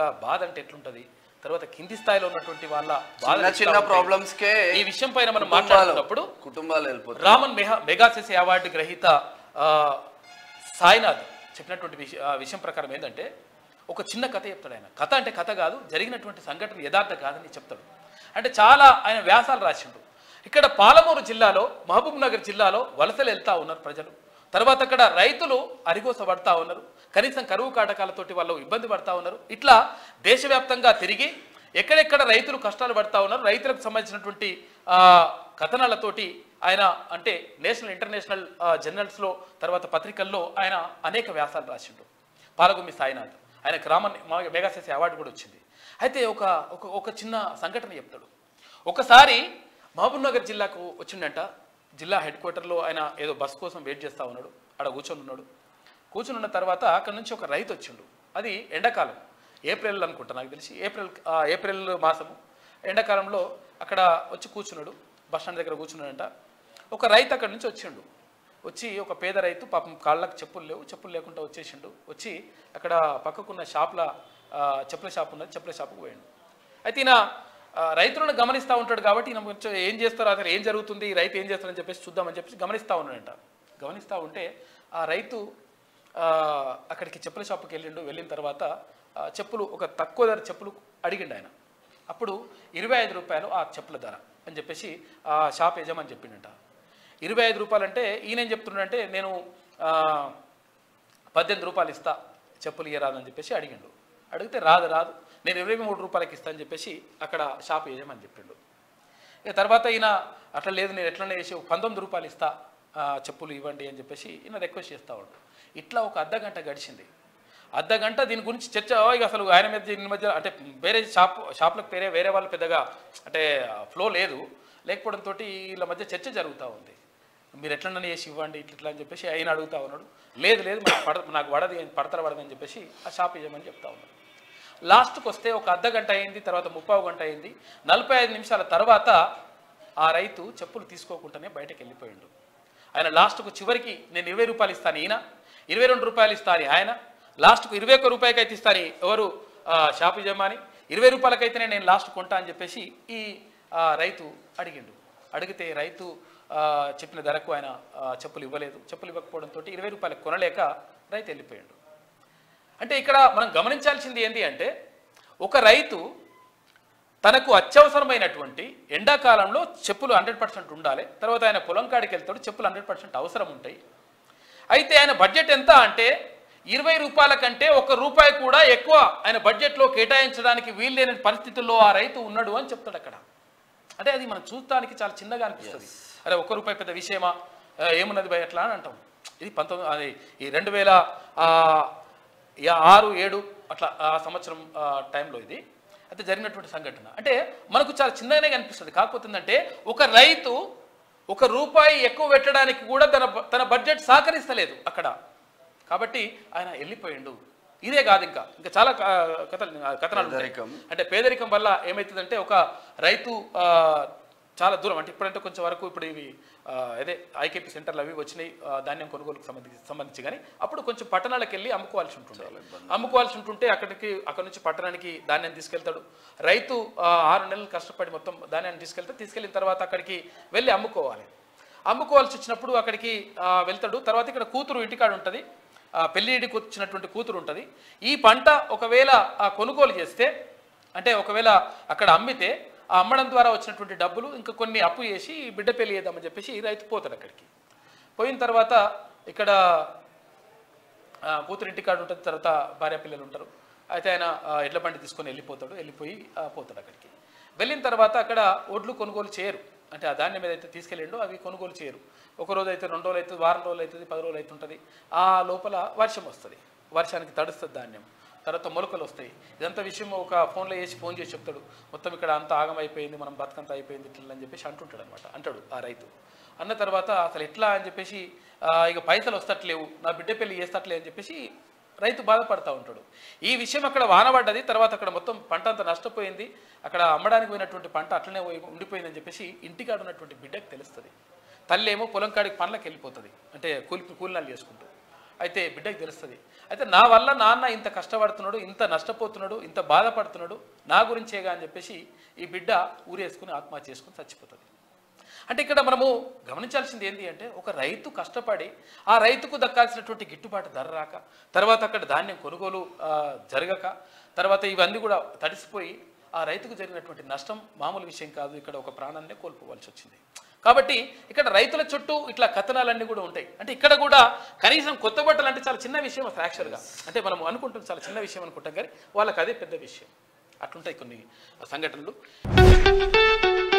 బాధ అంటే ఎట్లుంటది తర్వాత కింది స్థాయిలో ఉన్నటువంటి వాళ్ళ బాధ చిన్న చిన్న ప్రాబ్లమ్స్ కే ఈ విషయం పైన మనం కుటుంబాలు మాట్లాడుతున్నప్పుడు కుటుంబాలు వెళ్ళిపోతాయి రామన్ మెహా మెగాసెస్ అవార్డు గ్రహీత ఆ, సాయినాథ్ చెప్పినటువంటి విష ఆ విషయం ప్రకారం ఏంటంటే ఒక చిన్న కథ చెప్తాడు ఆయన కథ అంటే కథ కాదు జరిగినటువంటి సంఘటన యథార్థ కాదని చెప్తాడు అంటే చాలా ఆయన వ్యాసాలు రాసిండు ఇక్కడ పాలమూరు జిల్లాలో మహబూబ్ నగర్ జిల్లాలో వలసలు వెళ్తా ఉన్నారు ప్రజలు తర్వాత అక్కడ రైతులు అరిగోస పడతా ఉన్నారు కనీసం కరువు కాటకాలతోటి వాళ్ళు ఇబ్బంది పడతా ఉన్నారు ఇట్లా దేశవ్యాప్తంగా తిరిగి ఎక్కడెక్కడ రైతులు కష్టాలు పడతా ఉన్నారు రైతులకు సంబంధించినటువంటి ఆ, కథనాలతోటి ఆయన అంటే నేషనల్ ఇంటర్నేషనల్ ఆ, జర్నల్స్లో తర్వాత పత్రికల్లో ఆయన అనేక వ్యాసాలు రాసిండు పాలగుమ్మి సాయినాథ్ ఆయన రామన్ మెగాసెస్ అవార్డు కూడా వచ్చింది అయితే ఒక ఒక ఒక చిన్న సంఘటన చెప్తాడు ఒకసారి మహబూబ్ నగర్ జిల్లాకు వచ్చిండంట జిల్లా హెడ్ క్వార్టర్లో ఆయన ఏదో బస్ కోసం వెయిట్ చేస్తూ ఉన్నాడు ఆడ కూర్చొని ఉన్నాడు కూర్చుని ఉన్న తర్వాత అక్కడ నుంచి ఒక రైతు వచ్చిండు అది ఎండాకాలం ఏప్రిల్ అనుకుంటా నాకు తెలిసి ఏప్రిల్ ఆ, ఏప్రిల్ మాసము ఎండాకాలంలో అక్కడ వచ్చి కూర్చున్నాడు బస్ స్టాండ్ దగ్గర కూర్చున్నాడంట ఒక రైతు అక్కడ నుంచి వచ్చిండు వచ్చి ఒక పేద రైతు పాపం కాళ్ళకు చెప్పులు లేవు చెప్పులు లేకుండా వచ్చేసిండు వచ్చి అక్కడ పక్కకున్న షాప్ల ఆ, చెప్పుల షాప్ ఉన్నది చెప్పుల షాప్కి పోయిండు అయితే ఈయన ఆ, రైతులను గమనిస్తూ ఉంటాడు కాబట్టి ఈయన కొంచెం ఏం చేస్తారు అసలు ఏం జరుగుతుంది ఈ రైతు ఏం చేస్తారని చెప్పేసి చూద్దామని చెప్పేసి గమనిస్తూ ఉన్నాడంట గమనిస్తూ ఉంటే ఆ రైతు ఆ, అక్కడికి చెప్పుల షాప్కి వెళ్ళిండు వెళ్ళిన తర్వాత ఆ, చెప్పులు ఒక తక్కువ ధర చెప్పులు అడిగిండు ఆయన అప్పుడు ఇరవై ఐదు రూపాయలు ఆ చెప్పుల ధర అని చెప్పేసి ఆ షాప్ యజమాని చెప్పిండంట ఇరవై ఐదు రూపాయలు అంటే ఈయన ఏం చెప్తున్నాడంటే నేను ఆ, పద్దెనిమిది రూపాయలు ఇస్తా చెప్పులు ఇయ్యరాదని చెప్పేసి అడిగిండు అడిగితే రాదు రాదు నేను ఇరవై మూడు రూపాయలకి ఇస్తా అని చెప్పేసి అక్కడ షాప్ యజమాని చెప్పిండు ఇక తర్వాత ఈయన అట్లా లేదు నేను ఎట్లనే చేసి ఒక పంతొమ్మిది రూపాయలు ఇస్తా ఆ, చెప్పులు ఇవ్వండి అని చెప్పేసి ఈయన రిక్వెస్ట్ చేస్తూ ఉండు ఇట్లా ఒక అర్ధ గంట గడిచింది అర్ధ గంట దీని గురించి చర్చ ఓ, ఇక అసలు ఆయన మీద దీని మధ్య అంటే వేరే షాప్ షాప్లకు వేరే వేరే వాళ్ళు పెద్దగా అంటే ఫ్లో లేదు లేకపోవడంతో వీళ్ళ మధ్య చర్చ జరుగుతూ ఉంది మీరు ఎట్లన్నా చేసి ఇవ్వండి ఇట్లా ఇట్లా అని చెప్పేసి ఆయన అడుగుతా ఉన్నాడు లేదు లేదు నాకు పడ నాకు పడది పడతారు పడదని చెప్పేసి ఆ షాప్ ఇవ్వమని చెప్తా ఉన్నాడు లాస్ట్కి వస్తే ఒక అర్ధ గంట అయింది తర్వాత ముప్పావు గంట అయింది నలభై ఐదు నిమిషాల తర్వాత ఆ రైతు చెప్పులు తీసుకోకుండానే బయటకు వెళ్ళిపోయిండు ఆయన లాస్ట్కు చివరికి నేను ఇరవై రూపాయలు ఇస్తాను ఈయన ఇరవై రెండు రూపాయలు ఇస్తాను ఆయన లాస్ట్కు ఇరవై ఒక్క రూపాయలకి అయితే ఇస్తాను ఎవరు ఆ, షాపు యజమాని ఇరవై రూపాయలకైతేనే నేను లాస్ట్ కొంటా అని చెప్పేసి ఈ ఆ, రైతు అడిగిండు అడిగితే రైతు ఆ, చెప్పిన ధరకు ఆయన ఆ, చెప్పులు ఇవ్వలేదు చెప్పులు ఇవ్వకపోవడంతో ఇరవై రూపాయలకు కొనలేక రైతు వెళ్ళిపోయాడు అంటే ఇక్కడ మనం గమనించాల్సింది ఏంటి అంటే ఒక రైతు తనకు అత్యవసరమైనటువంటి ఎండాకాలంలో చెప్పులు హండ్రెడ్ పర్సెంట్ ఉండాలి తర్వాత ఆయన పొలం కాడికి వెళ్తాడు చెప్పులు హండ్రెడ్ పర్సెంట్ అవసరం ఉంటాయి అయితే ఆయన బడ్జెట్ ఎంత అంటే ఇరవై రూపాయల కంటే ఒక రూపాయి కూడా ఎక్కువ ఆయన బడ్జెట్లో కేటాయించడానికి వీల్లేని పరిస్థితుల్లో ఆ రైతు ఉన్నాడు అని చెప్తాడు అక్కడ అంటే అది మనం చూడటానికి చాలా చిన్నగా అనిపిస్తుంది అరే ఒక్క రూపాయి పెద్ద విషయమా ఆ, ఏమున్నది భయ ఎట్లా అని అంటాం ఇది పంతొమ్మిది అది ఈ రెండు వేల ఆ, యా- ఆరు ఏడు అట్లా ఆ సంవత్సరం ఆ, టైంలో ఇది అయితే జరిగినటువంటి సంఘటన అంటే మనకు చాలా చిన్నగానే కనిపిస్తుంది కాకపోతే ఏంటంటే ఒక రైతు ఒక రూపాయి ఎక్కువ పెట్టడానికి కూడా తన బ- తన బడ్జెట్ సహకరిస్తలేదు అక్కడ కాబట్టి ఆయన వెళ్ళిపోయిండు ఇదే కాదు ఇంకా ఇంకా చాలా క- కథలు కథనాలు ఉంటాయి. పేదరికం. అంటే పేదరికం వల్ల ఏమవుతుందంటే ఒక రైతు ఆ, చాలా దూరం అంటే ఇప్పుడంటే కొంచెం వరకు ఇప్పుడు ఇవి ఆ, అదే ఐకేపీ సెంటర్లు అవి వచ్చినాయి ఆ, ధాన్యం కొనుగోలుకు సంబంధించి సంబంధించి కానీ అప్పుడు కొంచెం పట్టణాలకు వెళ్ళి అమ్ముకోవాల్సి ఉంటుండే అమ్ముకోవాల్సి ఉంటుంటే అక్కడికి అక్కడ నుంచి పట్టణానికి ధాన్యాన్ని తీసుకెళ్తాడు రైతు ఆ, ఆరు నెలలు కష్టపడి మొత్తం ధాన్యాన్ని తీసుకెళ్తే తీసుకెళ్ళిన తర్వాత అక్కడికి వెళ్ళి అమ్ముకోవాలి అమ్ముకోవాల్సి వచ్చినప్పుడు అక్కడికి ఆ, వెళ్తాడు తర్వాత ఇక్కడ కూతురు ఇంటికాడ ఉంటుంది పెళ్ళిడికి వచ్చినటువంటి కూతురు ఉంటుంది ఈ పంట ఒకవేళ ఆ, కొనుగోలు చేస్తే అంటే ఒకవేళ అక్కడ అమ్మితే ఆ అమ్మడం ద్వారా వచ్చినటువంటి డబ్బులు ఇంకా కొన్ని అప్పు చేసి ఈ బిడ్డ పెళ్లి చేద్దామని చెప్పేసి ఈ రైతు పోతాడు అక్కడికి పోయిన తర్వాత ఇక్కడ ఆ, కూతురు ఇంటికాడ ఉంటుంది తర్వాత భార్య పిల్లలు ఉంటారు అయితే ఆయన ఆ, ఎడ్ల బండి తీసుకొని వెళ్ళిపోతాడు వెళ్ళిపోయి ఆ, పోతాడు అక్కడికి వెళ్ళిన తర్వాత అక్కడ ఒడ్లు కొనుగోలు చేయరు అంటే ఆ ధాన్యం ఏదైతే తీసుకెళ్ళిండో అవి కొనుగోలు చేయరు ఒక రోజు అయితే రెండు రోజులు అవుతుంది వారం రోజులు అవుతుంది పది రోజులు అవుతుంటుంది ఆ లోపల వర్షం వస్తుంది వర్షానికి తడుస్తుంది ధాన్యం తర్వాత మొలకలు వస్తాయి ఇదంతా విషయం ఒక ఫోన్లో వేసి ఫోన్ చేసి చెప్తాడు మొత్తం ఇక్కడ అంతా ఆగమైపోయింది మనం బతుకంతా అయిపోయింది ఇట్లా అని చెప్పేసి అంటుంటాడు అనమాట అంటాడు ఆ రైతు అన్న తర్వాత అసలు ఎట్లా అని చెప్పేసి ఆ, ఇక పైసలు వస్తట్లేవు నా బిడ్డ పెళ్లి చేస్తట్లే అని చెప్పేసి రైతు బాధపడతా ఉంటాడు ఈ విషయం అక్కడ వానబడ్డది తర్వాత అక్కడ మొత్తం పంట అంతా నష్టపోయింది అక్కడ అమ్మడానికి పోయినటువంటి పంట అట్లనే పోయి- ఉండిపోయిందని చెప్పేసి ఇంటికాడ ఉన్నటువంటి బిడ్డకు తెలుస్తుంది తల్లి ఏమో పొలం కాడికి పనులకు వెళ్ళిపోతుంది అంటే కూలి కూలినాలు చేసుకుంటూ అయితే బిడ్డకి తెలుస్తుంది అయితే నా వల్ల నాన్న ఇంత కష్టపడుతున్నాడు ఇంత నష్టపోతున్నాడు ఇంత బాధపడుతున్నాడు నా గురించేగా అని చెప్పేసి ఈ బిడ్డ ఊరేసుకుని ఆత్మహత్య చేసుకుని చచ్చిపోతుంది అంటే ఇక్కడ మనము గమనించాల్సింది ఏంటి అంటే ఒక రైతు కష్టపడి ఆ రైతుకు దక్కాల్సినటువంటి గిట్టుబాటు ధర రాక తర్వాత అక్కడ ధాన్యం కొనుగోలు ఆ, జరగక తర్వాత ఇవన్నీ కూడా తడిసిపోయి ఆ రైతుకు జరిగినటువంటి నష్టం మామూలు విషయం కాదు ఇక్కడ ఒక ప్రాణాన్ని కోల్పోవాల్సి వచ్చింది కాబట్టి ఇక్కడ రైతుల చుట్టూ ఇట్లా కథనాలన్నీ కూడా ఉంటాయి అంటే ఇక్కడ కూడా కనీసం కొత్త బట్టలు అంటే చాలా చిన్న విషయం ఫ్రాక్చర్గా అంటే మనం అనుకుంటాం చాలా చిన్న విషయం అనుకుంటాం కానీ వాళ్ళకి అదే పెద్ద విషయం అట్లుంటాయి కొన్ని సంఘటనలు